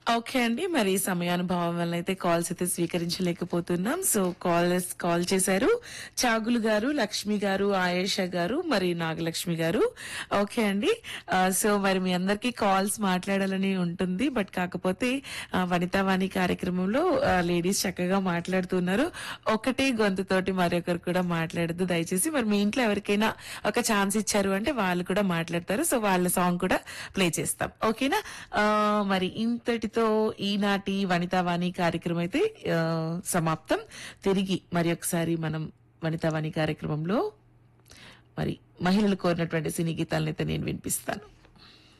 okay అండి మరి సమయానుభావం వల్ల అయితే కాల్స్ అయితే స్వీకరించలేకపోతున్నాం సో కాల్ కాల్ చేశారు చాగులు గారు లక్ష్మి గారు ఆయేష గారు మరి నాగలక్ష్మి గారు ఓకే అండి ఆ, సో మరి మీ అందరికీ కాల్స్ మాట్లాడాలని ఉంటుంది బట్ కాకపోతే ఆ, వనితా వాణి కార్యక్రమంలో లేడీస్ చక్కగా మాట్లాడుతున్నారు ఒకటే గొంతుతోటి మరొకరు కూడా మాట్లాడద్దు దయచేసి మరి మీ ఇంట్లో ఎవరికైనా ఒక ఛాన్స్ ఇచ్చారు అంటే వాళ్ళు కూడా మాట్లాడతారు సో వాళ్ళ సాంగ్ కూడా ప్లే చేస్తాం ఓకేనా ఆ, మరి ఇంతటితో ఈనాటి వనితావాణి కార్యక్రమం అయితే ఆ, సమాప్తం తిరిగి మరి ఒకసారి మనం వనితావాణి కార్యక్రమంలో మరి మహిళలు కోరినటువంటి సినీ గీతాలను అయితే నేను వినిపిస్తాను